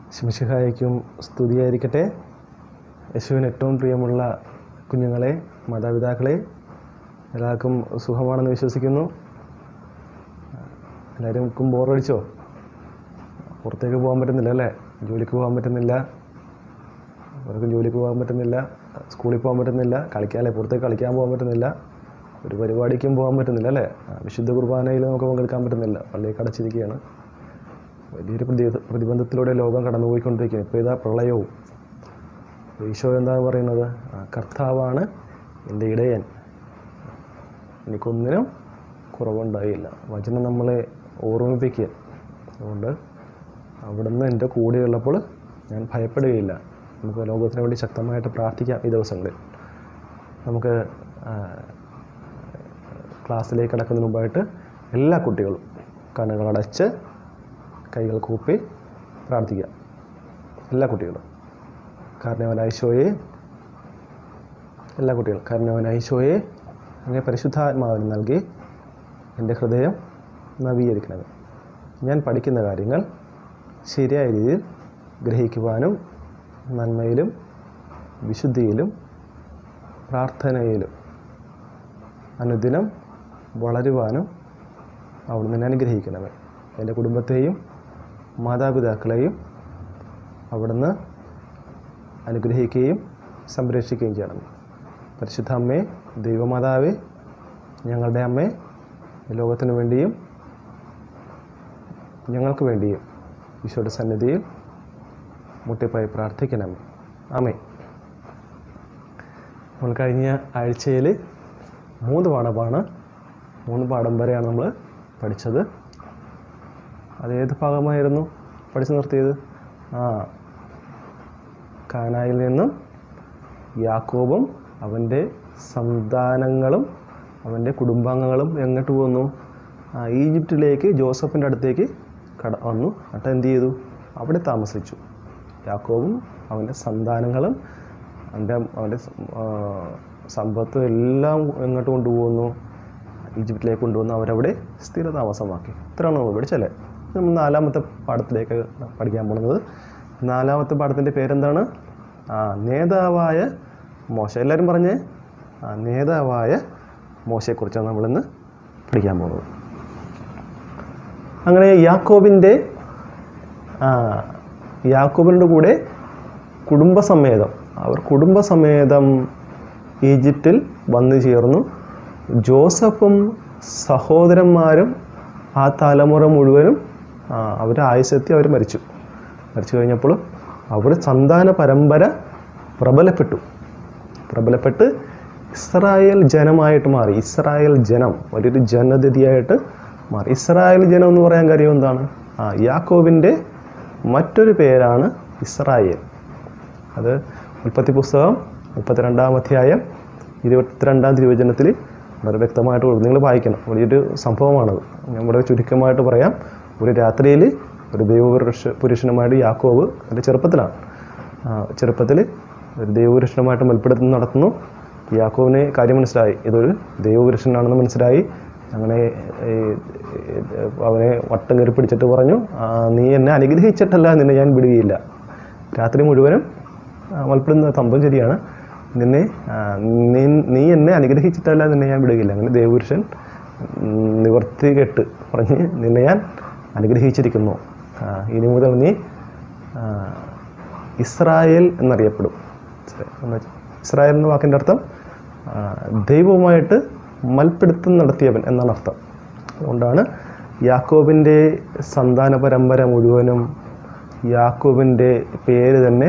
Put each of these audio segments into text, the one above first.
ശിവശിഹായിക്കും സ്തുതിയായിരിക്കട്ടെ യേശുവിന് ഏറ്റവും പ്രിയമുള്ള കുഞ്ഞുങ്ങളെ മാതാപിതാക്കളെ എല്ലാവർക്കും സുഖമാണെന്ന് വിശ്വസിക്കുന്നു എല്ലാവർക്കും ബോറടിച്ചോ പുറത്തേക്ക് പോകാൻ പറ്റുന്നില്ല അല്ലേ ജോലിക്ക് പോകാൻ പറ്റുന്നില്ല അവർക്കും ജോലിക്ക് പോകാൻ പറ്റുന്നില്ല സ്കൂളിൽ പോകാൻ പറ്റുന്നില്ല കളിക്കാനല്ലേ പുറത്തേക്ക് കളിക്കാൻ പോകാൻ പറ്റുന്നില്ല ഒരു പരിപാടിക്കും പോകാൻ പറ്റുന്നില്ല അല്ലേ ആ, വിശുദ്ധ കുർബാനയിൽ നമുക്ക് പങ്കെടുക്കാൻ പറ്റുന്നില്ല പള്ളിയൊക്കെ അടച്ചിരിക്കുകയാണ് വലിയൊരു പ്രതി പ്രതിബന്ധത്തിലൂടെ ലോകം കടന്നുപോയിക്കൊണ്ടിരിക്കുകയാണ് ഇപ്പോൾ ഇതാ പ്രളയവും ഈശോ എന്താണ് പറയുന്നത് ആ, കർത്താവാണ് എൻ്റെ ഇടയൻ എനിക്കൊന്നിനും കുറവുണ്ടായില്ല വചനം നമ്മളെ ഓർമ്മിപ്പിക്കുക അതുകൊണ്ട് അവിടുന്ന് എൻ്റെ കൂടെയുള്ളപ്പോൾ ഞാൻ ഭയപ്പെടുകയില്ല നമുക്ക് ലോകത്തിന് വേണ്ടി ശക്തമായിട്ട് പ്രാർത്ഥിക്കാം ഈ ദിവസങ്ങളിൽ നമുക്ക് ആ, ക്ലാസ്സിലേക്ക് കടക്കുന്നതിന് മുമ്പായിട്ട് എല്ലാ കുട്ടികളും കണ്ണുകളടച്ച് കൈകൾ കൂപ്പി പ്രാർത്ഥിക്കുക എല്ലാ കുട്ടികളും കാരണവനായ ഈശോയെ എല്ലാ കുട്ടികളും കാരണവനായ ഈശോയെ അങ്ങനെ പരിശുദ്ധാത്മാവിന് നൽകി എൻ്റെ ഹൃദയം നവീകരിക്കണമേ ഞാൻ പഠിക്കുന്ന കാര്യങ്ങൾ ശരിയായ രീതിയിൽ ഗ്രഹിക്കുവാനും നന്മയിലും വിശുദ്ധിയിലും പ്രാർത്ഥനയിലും അനുദിനം വളരുവാനും അവിടുന്ന് എന്നെ അനുഗ്രഹിക്കണമേ എൻ്റെ കുടുംബത്തെയും മാതാപിതാക്കളെയും അവിടുന്ന് അനുഗ്രഹിക്കുകയും സംരക്ഷിക്കുകയും ചെയ്യണം പരിശുദ്ധ അമ്മേ ദൈവമാതാവേ ഞങ്ങളുടെ അമ്മേ ലോകത്തിനു വേണ്ടിയും ഞങ്ങൾക്ക് വേണ്ടിയും ഈശോയുടെ സന്നിധിയിൽ മുട്ടിപ്പായി പ്രാർത്ഥിക്കണമേ ആമേ നമ്മൾ കഴിഞ്ഞ ആഴ്ചയിൽ മൂന്ന് പാഠമാണ് മൂന്ന് പാഠം വരെയാണ് നമ്മൾ പഠിച്ചത് അത് ഏത് ഭാഗമായിരുന്നു പഠിച്ചു നിർത്തിയത് ആ കാനായിൽ നിന്നും യാക്കോബും അവൻ്റെ സന്താനങ്ങളും അവൻ്റെ കുടുംബാംഗങ്ങളും എങ്ങോട്ട് പോന്നു ആ ഈജിപ്തിലേക്ക് ജോസഫിൻ്റെ അടുത്തേക്ക് കട വന്നു എന്നിട്ട് എന്ത് ചെയ്തു അവിടെ താമസിച്ചു യാക്കോബും അവൻ്റെ സന്താനങ്ങളും അവൻ്റെ അവൻ്റെ സ- ആ, സമ്പത്തും എല്ലാം എങ്ങോട്ട് കൊണ്ടുപോകുന്നു ഈജിപ്തിലേക്ക് കൊണ്ടുവന്ന് അവരവിടെ സ്ഥിരതാമസമാക്കി ഇത്രയാണ് നമ്മൾ പഠിച്ചല്ലേ നമ്മൾ നാലാമത്തെ പാഠത്തിലേക്ക് പഠിക്കാൻ പോകുന്നത് നാലാമത്തെ പാഠത്തിൻ്റെ പേരെന്താണ് ആ നേതാവായ മോശ എല്ലാവരും പറഞ്ഞേ ആ നേതാവായ മോശയെക്കുറിച്ചാണ് നമ്മളിന്ന് പഠിക്കാൻ പോകുന്നത് അങ്ങനെ യാക്കോബിൻ്റെ ആ, യാക്കോബിൻ്റെ കൂടെ കുടുംബസമേതം അവർ കുടുംബസമേതം ഈജിപ്തിൽ വന്നു ചേർന്നു ജോസഫും സഹോദരന്മാരും ആ തലമുറ മുഴുവനും ആ, അവരുടെ ആയുസെത്തി അവർ മരിച്ചു മരിച്ചു കഴിഞ്ഞപ്പോൾ അവർ സന്താന പരമ്പര പ്രബലപ്പെട്ടു പ്രബലപ്പെട്ട് ഇസ്രായേൽ ജനമായിട്ട് മാറി ഇസ്രായേൽ ജനം വലിയൊരു ജനതയായിട്ട് മാറി ഇസ്രായേൽ ജനം എന്ന് പറയാൻ കാര്യം എന്താണ് ആ യാക്കോബിൻ്റെ മറ്റൊരു പേരാണ് ഇസ്രായേൽ അത് ഉൽപ്പത്തി പുസ്തകം മുപ്പത്തിരണ്ടാം അധ്യായം ഇരുപത്തിരണ്ടാം തിരുവചനത്തിൽ വളരെ വ്യക്തമായിട്ട് കൊടുക്കും നിങ്ങൾ വായിക്കണം വലിയൊരു സംഭവമാണത് ഞാൻ വളരെ ചുരുക്കമായിട്ട് പറയാം ഒരു രാത്രിയിൽ ഒരു ദൈവപുരുഷ പുരുഷനുമായിട്ട് യാക്കോബ് എൻ്റെ ചെറുപ്പത്തിലാണ് ചെറുപ്പത്തിൽ ഒരു ദൈവപുരുഷനുമായിട്ട് മൽപ്പിടുത്തം നടത്തുന്നു യാക്കോവിന് കാര്യം മനസ്സിലായി ഇതൊരു ദൈവപുരുഷനാണെന്ന് മനസ്സിലായി അങ്ങനെ ഈ, ഈ, അവനെ വട്ടം കയറി പിടിച്ചിട്ട് പറഞ്ഞു "ആ, നീ എന്നെ അനുഗ്രഹിച്ചിട്ടല്ല നിന്നെ ഞാൻ വിടുകയില്ല രാത്രി മുഴുവനും ആ, മൽപ്പിടുന്ന സംഭവം ശരിയാണ് നിന്നെ ആ, നീ നീ എന്നെ അനുഗ്രഹിച്ചിട്ടല്ല നിന്നെ ഞാൻ വിടുകയില്ല അങ്ങനെ ദേവപുരുഷൻ ഉം, നിവർത്തി കെട്ട് പറഞ്ഞ് നിന്നെ ഞാൻ അനുഗ്രഹിച്ചിരിക്കുന്നു ആ, ഇനി മുതൽ നീ ആ, ഇസ്രായേൽ എന്നറിയപ്പെടും എന്ന് വെച്ചാ- ഇസ്രായേൽ എന്ന വാക്കിൻ്റെ അർത്ഥം ആ, ദൈവവുമായിട്ട് മൽപ്പിടുത്തം നടത്തിയവൻ എന്നാണ് അർത്ഥം അതുകൊണ്ടാണ് യാക്കോബിൻ്റെ സന്താന പരമ്പര മുഴുവനും യാക്കോബിൻ്റെ പേര് തന്നെ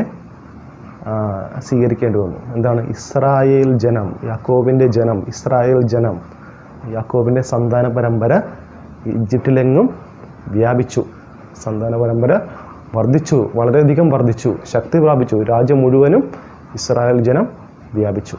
ആ, സ്വീകരിക്കേണ്ടി വന്നു എന്താണ് ഇസ്രായേൽ ജനം യാക്കോബിൻ്റെ ജനം ഇസ്രായേൽ ജനം യാക്കോബിൻ്റെ സന്താന പരമ്പര ഈജിപ്തിലെങ്ങും വ്യാപിച്ചു സന്താന പരമ്പര വർദ്ധിച്ചു വളരെയധികം വർദ്ധിച്ചു ശക്തി പ്രാപിച്ചു രാജ്യം മുഴുവനും ഇസ്രായേൽ ജനം വ്യാപിച്ചു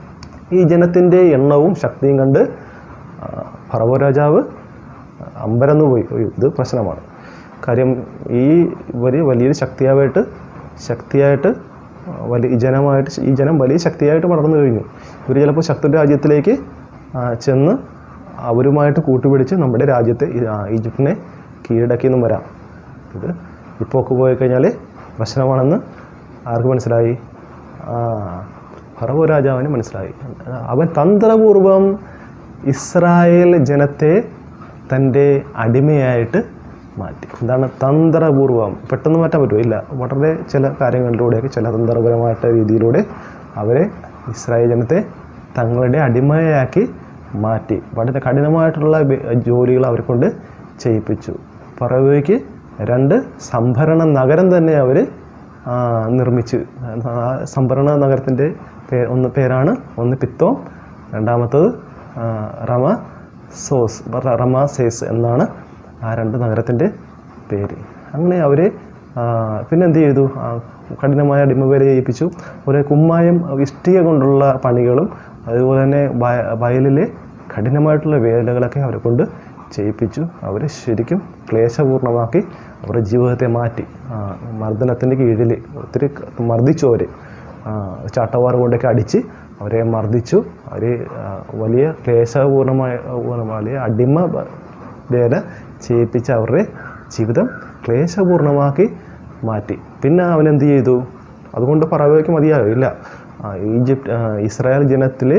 ഈ ജനത്തിൻ്റെ എണ്ണവും ശക്തിയും കണ്ട് ആ, ഫറവോ രാജാവ് അമ്പരന്ന് പോയി "അയ്യോ, ഇത് പ്രശ്നമാണ് കാര്യം ഈ വലിയ വലിയൊരു ശക്തിയായിട്ട് ശക്തിയായിട്ട് വലിയ ഈ ജനമായിട്ട് ഈ ജനം വലിയ ശക്തിയായിട്ട് വളർന്നു കഴിഞ്ഞു ഇവർ ചിലപ്പോൾ ശക്തി രാജ്യത്തിലേക്ക് ആ, ചെന്ന് അവരുമായിട്ട് കൂട്ടുപിടിച്ച് നമ്മുടെ രാജ്യത്തെ ഈ- ആ, ഈജിപ്തിനെ കീഴടക്കിയെന്നും വരാം ഇത് ഇപ്പോൾ ഒക്കെ പോയി കഴിഞ്ഞാൽ പ്രശ്നമാണെന്ന് ആർക്ക് മനസ്സിലായി ആ ഫറവോ രാജാവിന് മനസ്സിലായി അവൻ തന്ത്രപൂർവം ഇസ്രായേൽ ജനത്തെ തൻ്റെ അടിമയായിട്ട് മാറ്റി എന്താണ് തന്ത്രപൂർവം പെട്ടെന്ന് മാറ്റാൻ പറ്റുമോ ഇല്ല വളരെ ചില കാര്യങ്ങളിലൂടെയൊക്കെ ചില തന്ത്രപരമായിട്ട് രീതിയിലൂടെ അവരെ ഇസ്രായേൽ ജനത്തെ തങ്ങളുടെ അടിമയാക്കി മാറ്റി വളരെ കഠിനമായിട്ടുള്ള ബെ- ജോലികൾ അവരെ കൊണ്ട് ചെയ്യിപ്പിച്ചു പറവയ്ക്ക് രണ്ട് സംഭരണ നഗരം തന്നെ അവർ നിർമ്മിച്ച് ആ സംഭരണ നഗരത്തിൻ്റെ പേ ഒന്ന് പേരാണ് ഒന്ന് പിത്തോം രണ്ടാമത്തത് ആ, റമ സോസ് റ- റമാസേസ് എന്നാണ് ആ രണ്ട് നഗരത്തിൻ്റെ പേര് അങ്ങനെ അവർ പിന്നെ എന്ത് ചെയ്തു ആ, കഠിനമായ അടിമവേല ചെയ്യിപ്പിച്ചു ഒരു കുമ്മായം ഇഷ്ടിക കൊണ്ടുള്ള പണികളും അതുപോലെ തന്നെ വയ വയലിലെ കഠിനമായിട്ടുള്ള വേലകളൊക്കെ അവരെ കൊണ്ട് ചെയ്യിപ്പിച്ചു അവർ ശരിക്കും ക്ലേശപൂർണ്ണമാക്കി അവരുടെ ജീവിതത്തെ മാറ്റി ആ, മർദ്ദനത്തിൻ്റെ കീഴിൽ ഒത്തിരി മർദ്ദിച്ചു അവർ ചാട്ടവാറ് കൊണ്ടൊക്കെ അടിച്ച് അവരെ മർദ്ദിച്ചു അവർ വലിയ ക്ലേശപൂർണ്ണമായ വലിയ അടിമ ബ- വേല ചെയ്യിപ്പിച്ച് അവരുടെ ജീവിതം ക്ലേശപൂർണ്ണമാക്കി മാറ്റി പിന്നെ അവൻ എന്ത് ചെയ്തു അതുകൊണ്ട് പറവയ്ക്ക് മതിയാകില്ല ആ, ഈജിപ്ത് ആ, ഇസ്രായേൽ ജനത്തിൽ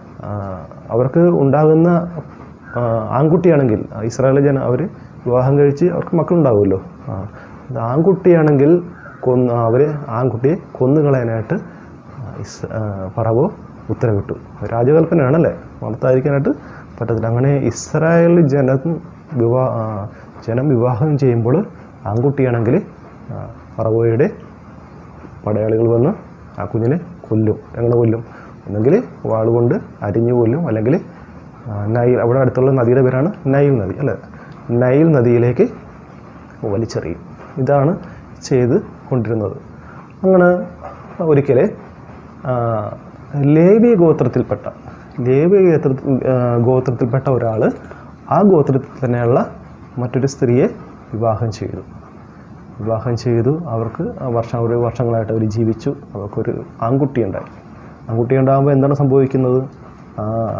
അവർക്ക് ഉണ്ടാകുന്ന ആ, ആൺകുട്ടിയാണെങ്കിൽ ആ, ഇസ്രായേൽ ജന അവർ വിവാഹം കഴിച്ച് അവർക്ക് മക്കളുണ്ടാവുമല്ലോ ആ, ഇത് ആൺകുട്ടിയാണെങ്കിൽ കൊന്ന് അവരെ ആൺകുട്ടിയെ കൊന്നുകളയാനായിട്ട് ആ, ഇസ് ആ, ഫറവോ ഉത്തരവിട്ടു രാജകൽപ്പനയാണല്ലേ വളർത്താതിരിക്കാനായിട്ട് പറ്റത്തില്ല അങ്ങനെ ഇസ്രായേൽ ജനം വിവാ ആ, ജനം വിവാഹം ചെയ്യുമ്പോൾ ആൺകുട്ടിയാണെങ്കിൽ ആ, ഫറവോയുടെ പടയാളികൾ വന്ന് ആ കുഞ്ഞിനെ കൊല്ലും എങ്ങനെ കൊല്ലും ഒന്നെങ്കിൽ വാളുകൊണ്ട് അരിഞ്ഞു കൊല്ലും അല്ലെങ്കിൽ ആ, നൈൽ അവിടെ അടുത്തുള്ള നദിയുടെ പേരാണ് നൈൽ നദി അല്ലേ നൈൽ നദിയിലേക്ക് വലിച്ചെറിയും ഇതാണ് ചെയ്ത് കൊണ്ടിരുന്നത് അങ്ങനെ ഒരിക്കൽ ലേവി ഗോത്രത്തിൽപ്പെട്ട ലേവി ഗോത്രത്തിൽ ആ, ഗോത്രത്തിൽപ്പെട്ട ഒരാൾ ആ ഗോത്രത്തിൽ തന്നെയുള്ള മറ്റൊരു സ്ത്രീയെ വിവാഹം ചെയ്തു വിവാഹം ചെയ്തു അവർക്ക് ആ വർഷം ഒരു വർഷങ്ങളായിട്ട് അവർ ജീവിച്ചു അവർക്കൊരു ആൺകുട്ടി ഉണ്ടായി ആൺകുട്ടി ഉണ്ടാകുമ്പോൾ എന്താണ് സംഭവിക്കുന്നത് ആ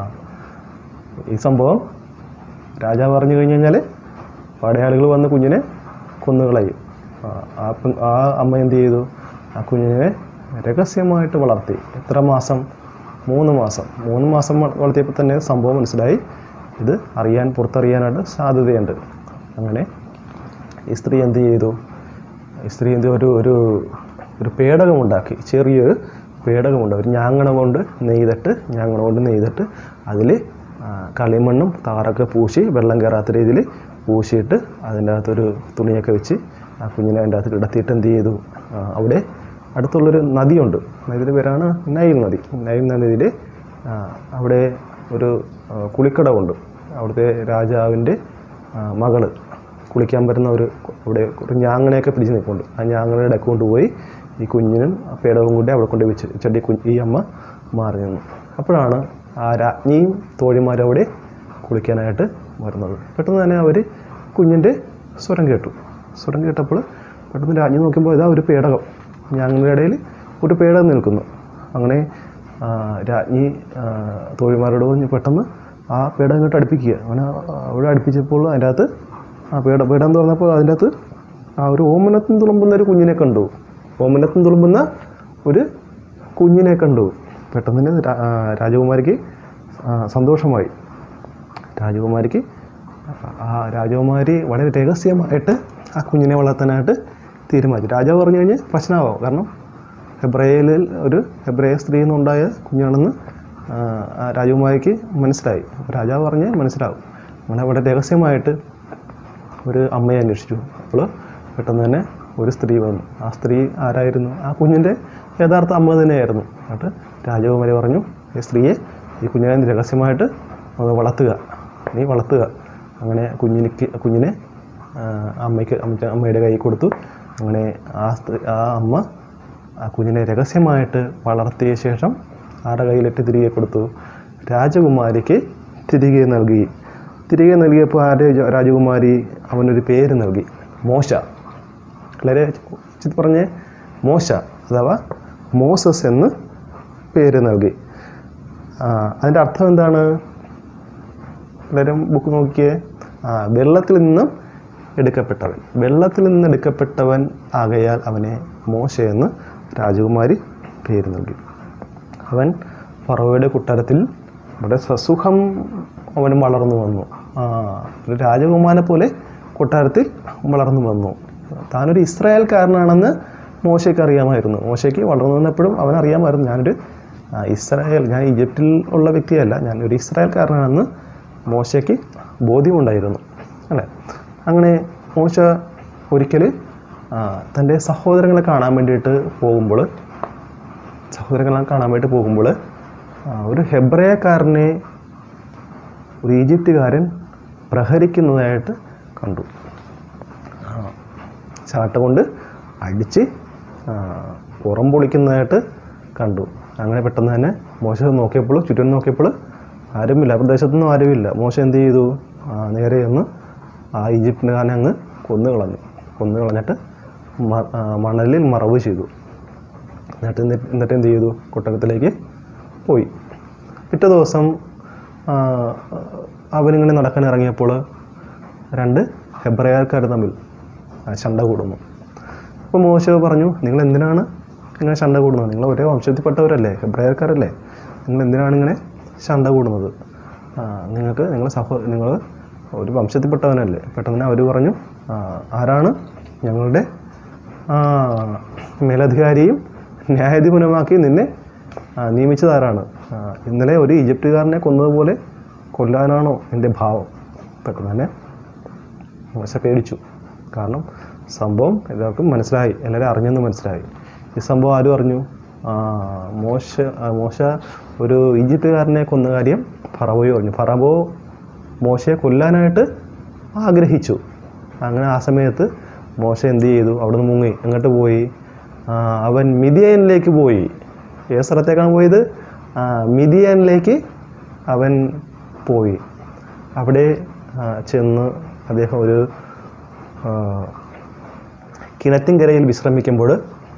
ഈ സംഭവം രാജാവ് പറഞ്ഞു കഴിഞ്ഞ് കഴിഞ്ഞാൽ പടയാളികൾ വന്ന് കുഞ്ഞിനെ കൊന്നുകളയും ആ, ആ പെ- ആ അമ്മ എന്ത് ചെയ്തു ആ കുഞ്ഞിനെ രഹസ്യമായിട്ട് വളർത്തി എത്ര മാസം മൂന്ന് മാസം മൂന്ന് മാസം വ- വളർത്തിയപ്പോൾ തന്നെ സംഭവം മനസ്സിലായി ഇത് അറിയാൻ പുറത്തറിയാനായിട്ട് സാധ്യതയുണ്ട് അങ്ങനെ ഈ സ്ത്രീ എന്ത് ചെയ്തു ഈ സ്ത്രീ എന്ത് ഒരു ഒരു ഒരു പേടകമുണ്ടാക്കി ചെറിയൊരു പേടകമുണ്ട് ഒരു ഞാങ്ങണ കൊണ്ട് നെയ്തിട്ട് ഞാങ്ങണ കൊണ്ട് നെയ്തിട്ട് അതിൽ കളിമണ്ണും താറൊക്കെ പൂശി വെള്ളം കയറാത്ത രീതിയിൽ പൂശിയിട്ട് അതിൻ്റെ അകത്തൊരു തുണിയൊക്കെ വെച്ച് ആ കുഞ്ഞിനെ അതിൻ്റെ അകത്ത് കിടത്തിയിട്ട് എന്ത് ചെയ്തു ആ, അവിടെ അടുത്തുള്ളൊരു നദിയുണ്ട് നദിയുടെ പേരാണ് നൈൽ നദി നൈൽ നദിയിൽ അവിടെ ഒരു ആ, കുളിക്കടവുണ്ട് അവിടുത്തെ രാജാവിൻ്റെ ആ, മകള് കുളിക്കാൻ വരുന്ന ഒരു അവിടെ ഒരു ഞാങ്ങണയൊക്കെ പിടിച്ച് നിൽക്കുന്നുണ്ട് ആ ഞാങ്ങണയുടെ ഇടയ്ക്ക് കൊണ്ടുപോയി ഈ കുഞ്ഞിനും ആ പേടവും കൂടി അവിടെ കൊണ്ട് വെച്ച് ചെടി കുഞ്ഞ് ഈ അമ്മ മാറി നിന്നു അപ്പോഴാണ് ആ രാജ്ഞിയും തോഴിമാരും അവിടെ കുളിക്കാനായിട്ട് വരുന്നത് പെട്ടെന്ന് തന്നെ അവർ കുഞ്ഞിൻ്റെ സ്വരം കേട്ടു സ്വരം കേട്ടപ്പോൾ പെട്ടെന്ന് രാജ്ഞി നോക്കുമ്പോൾ ഇതാ ഒരു പേടകം ഞാങ്ങളുടെ ഇടയിൽ ഒരു പേടകം നിൽക്കുന്നു അങ്ങനെ ആ, രാജ്ഞി ആ, തോഴിമാരോട് പറഞ്ഞ് പെട്ടെന്ന് ആ പേടകം ഇങ്ങോട്ട് അടുപ്പിക്കുക അങ്ങനെ അവിടെ അടുപ്പിച്ചപ്പോൾ അതിൻ്റെ അകത്ത് ആ പേട പേടം എന്ന് പറഞ്ഞപ്പോൾ അതിൻ്റെ അകത്ത് ആ ഒരു ഓമനത്തും തുളുമ്പുന്ന ഒരു കുഞ്ഞിനെ കണ്ടു ഓമനത്തും തുളുമ്പുന്ന ഒരു കുഞ്ഞിനെ കണ്ടു പെട്ടെന്ന് തന്നെ രാ- ആ, രാജകുമാരിക്ക് ആ, സന്തോഷമായി രാജകുമാരിക്ക് ആ രാജകുമാരി വളരെ രഹസ്യമായിട്ട് ആ കുഞ്ഞിനെ വളർത്താനായിട്ട് തീരുമാനിച്ചു രാജാവ് പറഞ്ഞു കഴിഞ്ഞാൽ പ്രശ്നമാവും കാരണം ഹെബ്രയയിൽ ഒരു ഹെബ്രയ സ്ത്രീ നിന്നുണ്ടായ കുഞ്ഞാണെന്ന് ആ, ആ രാജകുമാരിക്ക് മനസ്സിലായി അപ്പോൾ രാജാവ് പറഞ്ഞാൽ മനസ്സിലാവും അങ്ങനെ വളരെ രഹസ്യമായിട്ട് ഒരു അമ്മയെ അന്വേഷിച്ചു അപ്പോൾ പെട്ടെന്ന് തന്നെ ഒരു സ്ത്രീ വന്നു ആ സ്ത്രീ ആരായിരുന്നു ആ കുഞ്ഞിൻ്റെ യഥാർത്ഥ അമ്മ തന്നെയായിരുന്നു എന്നിട്ട് രാജകുമാരി പറഞ്ഞു ഈ സ്ത്രീയെ ഈ കുഞ്ഞിനെ നീ രഹസ്യമായിട്ട് ഒന്ന് വളർത്തുക നീ വളർത്തുക അങ്ങനെ കുഞ്ഞിനിക്ക് കുഞ്ഞിനെ ആ, അമ്മയ്ക്ക് അമ്മ- അമ്മയുടെ കൈ കൊടുത്തു അങ്ങനെ ആ സ്ത്രീ ആ അമ്മ ആ കുഞ്ഞിനെ രഹസ്യമായിട്ട് വളർത്തിയ ശേഷം ആരുടെ കയ്യിലിട്ട് തിരികെ കൊടുത്തു രാജകുമാരിക്ക് തിരികെ നൽകി തിരികെ നൽകിയപ്പോൾ ആ രാജ- രാജകുമാരി അവനൊരു പേര് നൽകി മോശ വളരെ ചിത് പറഞ്ഞേ മോശ അഥവാ മോസസ് എന്ന് പേര് നൽകി ആ, അതിൻ്റെ അർത്ഥം എന്താണ് എല്ലാവരും ബുക്ക് നോക്കിയേ ആ വെള്ളത്തിൽ നിന്നും എടുക്കപ്പെട്ടവൻ വെള്ളത്തിൽ നിന്ന് എടുക്കപ്പെട്ടവൻ ആകയാൽ അവനെ മോശ എന്ന് രാജകുമാരി പേര് നൽകി അവൻ ഫറവയുടെ കൊട്ടാരത്തിൽ വളരെ സസുഖം അവൻ വളർന്നു വന്നു ആ ഒരു രാജകുമാരനെ പോലെ കൊട്ടാരത്തിൽ വളർന്നു വന്നു താനൊരു ഇസ്രായേൽക്കാരനാണെന്ന് മോശയ്ക്ക് അറിയാമായിരുന്നു മോശയ്ക്ക് വളർന്നു വന്നപ്പോഴും അവൻ അറിയാമായിരുന്നു ഞാനൊരു ആ, ഇസ്രായേൽ ഞാൻ ഈജിപ്തിൽ ഉള്ള വ്യക്തിയല്ല ഞാൻ ഒരു ഇസ്രായേൽക്കാരനാണെന്ന് മോശയ്ക്ക് ബോധ്യമുണ്ടായിരുന്നു അല്ലേ അങ്ങനെ മോശ ഒരിക്കൽ തൻ്റെ സഹോദരങ്ങളെ കാണാൻ വേണ്ടിയിട്ട് പോകുമ്പോൾ സഹോദരങ്ങളെ കാണാൻ വേണ്ടി പോകുമ്പോൾ ആ, ഒരു ഹെബ്രയക്കാരനെ ഒരു ഈജിപ്തുകാരൻ പ്രഹരിക്കുന്നതായിട്ട് കണ്ടു ആ, ചാട്ട കൊണ്ട് അടിച്ച് ആ, പുറം പൊളിക്കുന്നതായിട്ട് കണ്ടു അങ്ങനെ പെട്ടെന്ന് തന്നെ മോശ നോക്കിയപ്പോൾ ചുറ്റും നോക്കിയപ്പോൾ ആരുമില്ല ആ പ്രദേശത്തൊന്നും ആരുമില്ല മോശ എന്ത് ചെയ്തു ആ, നേരെ ഒന്ന് ആ ഈജിപ്തുകാരനെ അങ്ങ് കൊന്നു കളഞ്ഞു കൊന്നു കളഞ്ഞിട്ട് മ- ആ, മണലിൽ മറവ് ചെയ്തു എന്നിട്ട് എന്നി- എന്നിട്ട് എന്ത് ചെയ്തു കൊട്ടകത്തിലേക്ക് പോയി പിറ്റേ ദിവസം ആ, അവനിങ്ങനെ നടക്കാൻ ഇറങ്ങിയപ്പോൾ രണ്ട് ഹെബ്രയക്കാർ തമ്മിൽ ആ, ശണ്ട കൂടുന്നു അപ്പോൾ മോശ പറഞ്ഞു നിങ്ങൾ എന്തിനാണ് ഇങ്ങനെ ശണ്ട കൂടുന്നത് നിങ്ങൾ ഒരേ വംശത്തിൽപ്പെട്ടവരല്ലേ ഹെബ്രയർക്കാരല്ലേ നിങ്ങൾ എന്തിനാണ് ഇങ്ങനെ ശണ്ട കൂടുന്നത് ആ, നിങ്ങൾക്ക് നിങ്ങൾ സഹോ നിങ്ങൾ ഒരു വംശത്തിൽപ്പെട്ടവനല്ലേ പെട്ടെന്ന് അവർ പറഞ്ഞു "ആ, ആരാണ് ഞങ്ങളുടെ ആ, മേലധികാരിയും ന്യായാധിപനുമാക്കി നിന്നെ ആ, നിയമിച്ചതാരാണ് ആ, ഇന്നലെ ഒരു ഈജിപ്തുകാരനെ കൊന്നതുപോലെ കൊല്ലാനാണോ എൻ്റെ ഭാവം പെട്ടെന്ന് തന്നെ മോശ പേടിച്ചു കാരണം സംഭവം എല്ലാവർക്കും മനസ്സിലായി എല്ലാവരും അറിഞ്ഞെന്ന് മനസ്സിലായി ഈ സംഭവം ആരും അറിഞ്ഞു ആ, മോശ ആ, മോശ ഒരു ഈജിപ്തുകാരനെ കൊന്ന കാര്യം ഫറവോയോ അറിഞ്ഞു ഫറവോ മോശയെ കൊല്ലാനായിട്ട് ആഗ്രഹിച്ചു അങ്ങനെ ആ സമയത്ത് മോശ എന്ത് ചെയ്തു അവിടെ നിന്ന് മുങ്ങി എങ്ങോട്ട് പോയി ആ, അവൻ മിതിയനിലേക്ക് പോയി ഏത് സ്ഥലത്തേക്കാണ് പോയത് ആ, മിതിയനിലേക്ക് അവൻ പോയി അവിടെ ആ, ചെന്ന് അദ്ദേഹം ഒരു ആ, കിണറ്റിൻകരയിൽ വിശ്രമിക്കുമ്പോൾ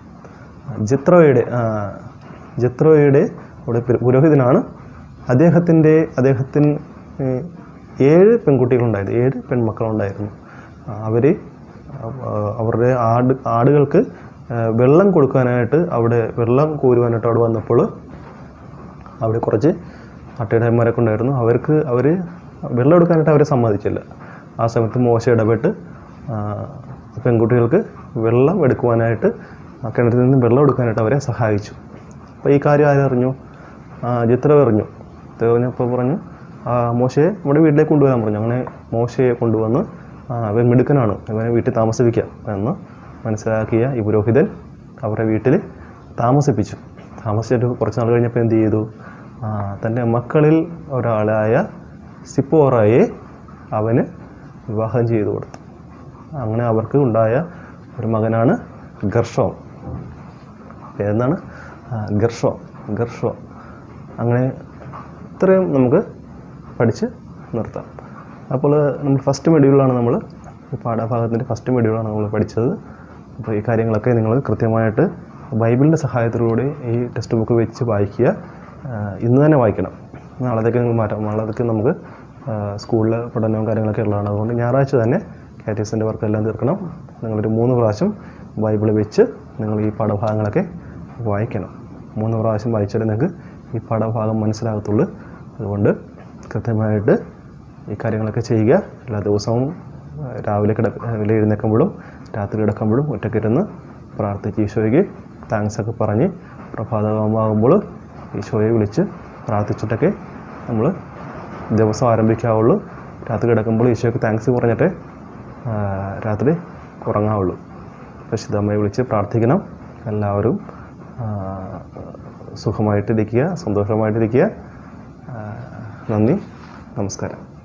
ജിത്രോയുടെ ആ, ജിത്രോയുടെ അവിടെ പുര- പുരോഹിതനാണ് അദ്ദേഹത്തിൻ്റെ അദ്ദേഹത്തിന് ഏഹ്, ഏഴ് പെൺകുട്ടികളുണ്ടായിരുന്നു ഏഴ് പെൺമക്കളുണ്ടായിരുന്നു അവർ അവരുടെ ആട് ആടുകൾക്ക് ആ, വെള്ളം കൊടുക്കാനായിട്ട് അവിടെ വെള്ളം കോരുവാനായിട്ട് അവിടെ വന്നപ്പോൾ അവിടെ കുറച്ച് അട്ടയിടന്മാരൊക്കെ ഉണ്ടായിരുന്നു അവർക്ക് അവർ വെള്ളം എടുക്കാനായിട്ട് അവരെ സമ്മതിച്ചില്ല ആ സമയത്ത് മോശ ഇടപെട്ട് ആ, പെൺകുട്ടികൾക്ക് വെള്ളം എടുക്കുവാനായിട്ട് ആ കിണറ്റിൽ നിന്ന് വെള്ളം എടുക്കാനായിട്ട് അവരെ സഹായിച്ചു അപ്പോൾ ഈ കാര്യം ആരറിഞ്ഞു ആ, ജിത്ര അറിഞ്ഞു ജിത്ര അറിഞ്ഞപ്പോൾ പറഞ്ഞു ആ, മോശയെ നമ്മുടെ വീട്ടിലേക്ക് കൊണ്ടുവരാൻ പറഞ്ഞു അങ്ങനെ മോശയെ കൊണ്ടുവന്ന് ആ, അവൻ മിടുക്കനാണ് അവനെ വീട്ടിൽ താമസിപ്പിക്കാം എന്ന് മനസ്സിലാക്കിയ ഈ പുരോഹിതൻ അവരുടെ വീട്ടിൽ താമസിപ്പിച്ചു താമസിച്ചിട്ട് കുറച്ച് നാൾ കഴിഞ്ഞപ്പോൾ എന്ത് ചെയ്തു ആ, തൻ്റെ മക്കളിൽ ഒരാളായ സിപ്പോറയെ അവന് വിവാഹം ചെയ്തു കൊടുത്തു അങ്ങനെ അവർക്ക് ഉണ്ടായ ഒരു മകനാണ് ഗർഷോം പേരെന്താണ് ആ, ഗർഷോ ഗർഷോ അങ്ങനെ ഇത്രയും നമുക്ക് പഠിച്ച് നിർത്താം അപ്പോൾ നമ്മൾ ഫസ്റ്റ് മൊഡ്യൂളിലാണ് നമ്മൾ ഈ പാഠഭാഗത്തിൻ്റെ ഫസ്റ്റ് മൊഡ്യൂളാണ് നമ്മൾ പഠിച്ചത് അപ്പോൾ ഈ കാര്യങ്ങളൊക്കെ നിങ്ങൾ കൃത്യമായിട്ട് ബൈബിളിൻ്റെ സഹായത്തിലൂടെ ഈ ടെക്സ്റ്റ് ബുക്ക് വെച്ച് വായിക്കുക ആ, ഇന്ന് തന്നെ വായിക്കണം നാളത്തേക്ക് നിങ്ങൾ മാറ്റാം നാളത്തേക്ക് നമുക്ക് സ്കൂളിൽ പഠനവും കാര്യങ്ങളൊക്കെ ഉള്ളതാണ് അതുകൊണ്ട് ഞായറാഴ്ച തന്നെ കാറ്റീസിൻ്റെ വർക്കെല്ലാം തീർക്കണം നിങ്ങളൊരു മൂന്ന് പ്രാവശ്യം ബൈബിൾ വെച്ച് നിങ്ങൾ ഈ പാഠഭാഗങ്ങളൊക്കെ വായിക്കണം മൂന്ന് പ്രാവശ്യം വായിച്ചാലേ നിങ്ങൾക്ക് ഈ പാഠഭാഗം മനസ്സിലാകത്തുള്ളൂ അതുകൊണ്ട് കൃത്യമായിട്ട് ഈ കാര്യങ്ങളൊക്കെ ചെയ്യുക എല്ലാ ദിവസവും ആ, രാവിലെ കിട രാവിലെ എഴുന്നേൽക്കുമ്പോഴും രാത്രി കിടക്കുമ്പോഴും ഒറ്റക്കിരുന്ന് പ്രാർത്ഥിച്ച് ഈശോയ്ക്ക് താങ്ക്സ് ഒക്കെ പറഞ്ഞ് പ്രഭാതമാകുമ്പോൾ ഈശോയെ വിളിച്ച് പ്രാർത്ഥിച്ചിട്ടൊക്കെ നമ്മൾ ദിവസം ആരംഭിക്കാവുള്ളൂ രാത്രി കിടക്കുമ്പോൾ ഈശോയ്ക്ക് താങ്ക്സ് പറഞ്ഞിട്ടേ ആ, രാത്രി ഉറങ്ങാവുള്ളൂ പരിശുദ്ധമ്മയെ വിളിച്ച് പ്രാർത്ഥിക്കണം എല്ലാവരും ആ, സുഖമായിട്ടിരിക്കുക സന്തോഷമായിട്ടിരിക്കുക ആ, നന്ദി നമസ്കാരം